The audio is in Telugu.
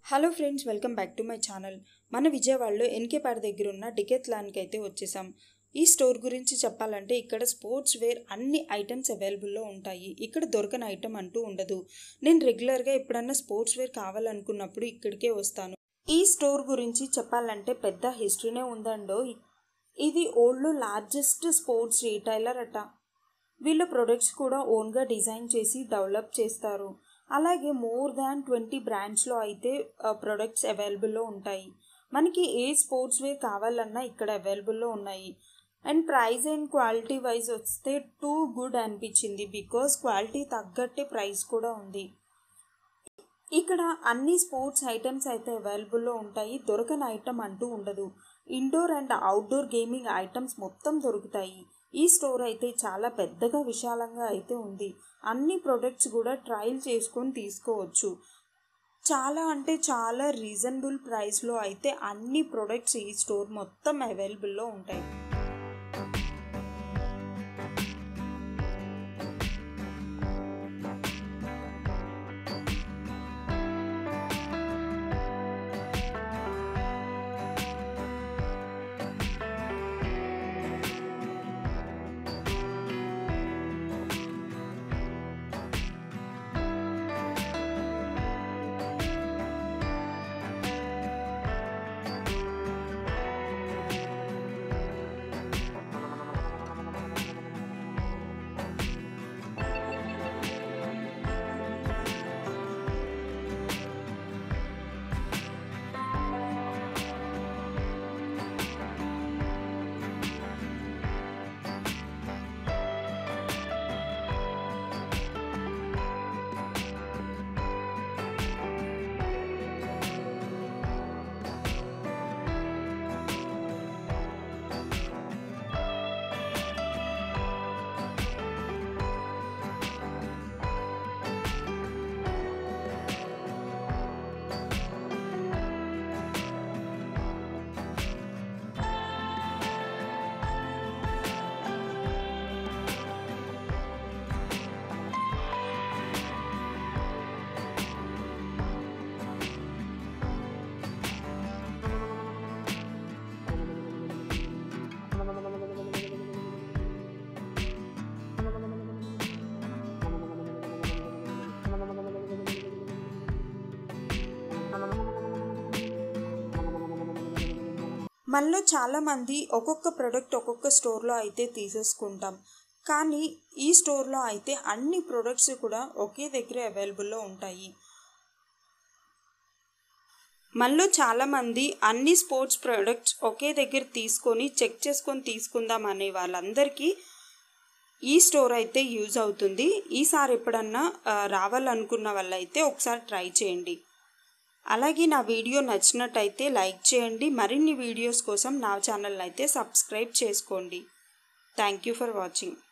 hello friends welcome back to my channel మన విజయవాడలో ఎన్కేపాడ దగ్గర ఉన్న డికెత్లాన్కి అయితే వచ్చేసాం ఈ స్టోర్ గురించి చెప్పాలంటే ఇక్కడ స్పోర్ట్స్ వేర్ అన్ని ఐటమ్స్ అవైలబుల్లో ఉంటాయి ఇక్కడ దొరకని ఐటమ్ అంటూ ఉండదు నేను రెగ్యులర్గా ఎప్పుడన్నా స్పోర్ట్స్ వేర్ కావాలనుకున్నప్పుడు ఇక్కడికే వస్తాను ఈ స్టోర్ గురించి చెప్పాలంటే పెద్ద హిస్టరీనే ఉందండో ఇది ఓల్డ్ లార్జెస్ట్ స్పోర్ట్స్ రీటైలర్ అట వీళ్ళ ప్రొడక్ట్స్ కూడా ఓన్గా డిజైన్ చేసి డెవలప్ చేస్తారు అలాగే మోర్ దాన్ ట్వంటీ బ్రాండ్స్లో అయితే ప్రొడక్ట్స్ అవైలబుల్లో ఉంటాయి మనకి ఏ స్పోర్ట్స్ వేర్ కావాలన్నా ఇక్కడ అవైలబుల్లో ఉన్నాయి and price and quality wise వస్తే టూ గుడ్ అనిపించింది బికాస్ క్వాలిటీ తగ్గట్టే ప్రైస్ కూడా ఉంది ఇక్కడ అన్ని స్పోర్ట్స్ ఐటమ్స్ అయితే అవైలబుల్లో ఉంటాయి దొరకని ఐటమ్ అంటూ ఉండదు indoor and outdoor gaming items మొత్తం దొరుకుతాయి ఈ స్టోర్ అయితే చాలా పెద్దగా విశాలంగా అయితే ఉంది అన్ని ప్రొడక్ట్స్ కూడా ట్రయల్ చేసుకొని తీసుకోవచ్చు చాలా అంటే చాలా రీజనబుల్ ప్రైస్లో అయితే అన్ని ప్రొడక్ట్స్ ఈ స్టోర్ మొత్తం అవైలబుల్లో ఉంటాయి మనలో చాలామంది ఒక్కొక్క ప్రోడక్ట్ ఒక్కొక్క స్టోర్లో అయితే తీసేసుకుంటాం కానీ ఈ స్టోర్లో అయితే అన్ని ప్రొడక్ట్స్ కూడా ఒకే దగ్గర అవైలబుల్లో ఉంటాయి మనలో చాలామంది అన్ని స్పోర్ట్స్ ప్రొడక్ట్స్ ఒకే దగ్గర తీసుకొని చెక్ చేసుకొని తీసుకుందాం అనే వాళ్ళందరికీ ఈ స్టోర్ అయితే యూజ్ అవుతుంది ఈసారి ఎప్పుడన్నా రావాలనుకున్న వాళ్ళైతే ఒకసారి ట్రై చేయండి అలాగే నా వీడియో నచ్చినట్టయితే లైక్ చేయండి మరిన్ని వీడియోస్ కోసం నా ఛానల్ అయితే సబ్స్క్రైబ్ చేసుకోండి థ్యాంక్ యూ ఫర్ వాచింగ్